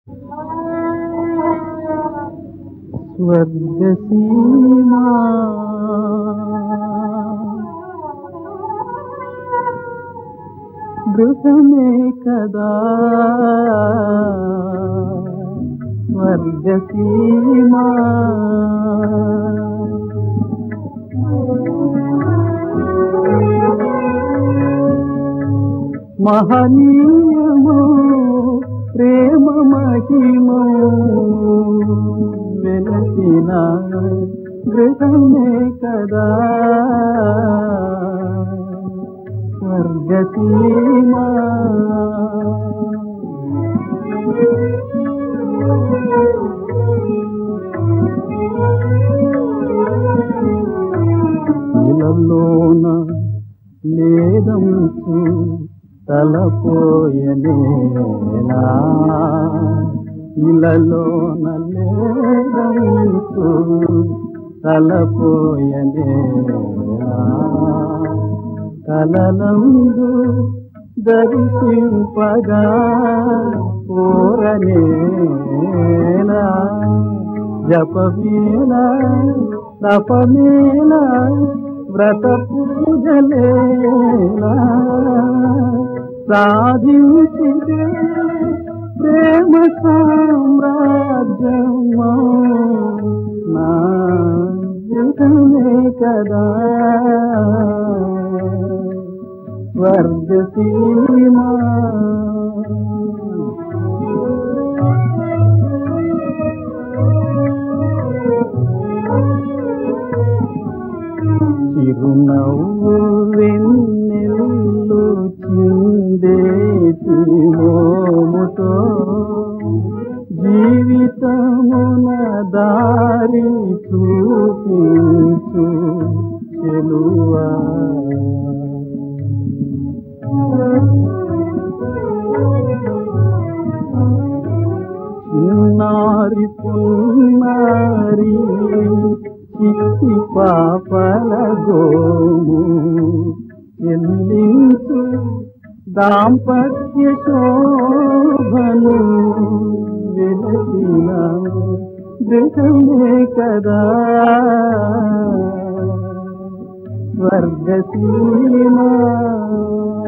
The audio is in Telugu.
స్వర్గసీమా గృహమే కదా స్వర్గసీమా మహనీయము ప్రేమ మహిమో వెలసిన గృహమే కదా స్వర్గసీమా ఇలలోన లేదంచు తలపోయనేనా ఇలలోన లేదంచు తలపోయనేనా కలలందు దర్శింపగా కోరనేలా జపమేల తపమేల వ్రత పూజలేలా సాధించితే ప్రేమ సామ్రాజ్యమా నా గృహమే కదా స్వర్గసీమా చిరునవ్వు వెన్నెల్లు చిందేటి మోముతో జీవితమున దారి చూపించు చెలువా చిన్నారి పున్నారి చిట్టి పాపల గోము చెల్లించు దాంపత్య శోభను వెలసిన దేశమే కదా స్వర్గసీమా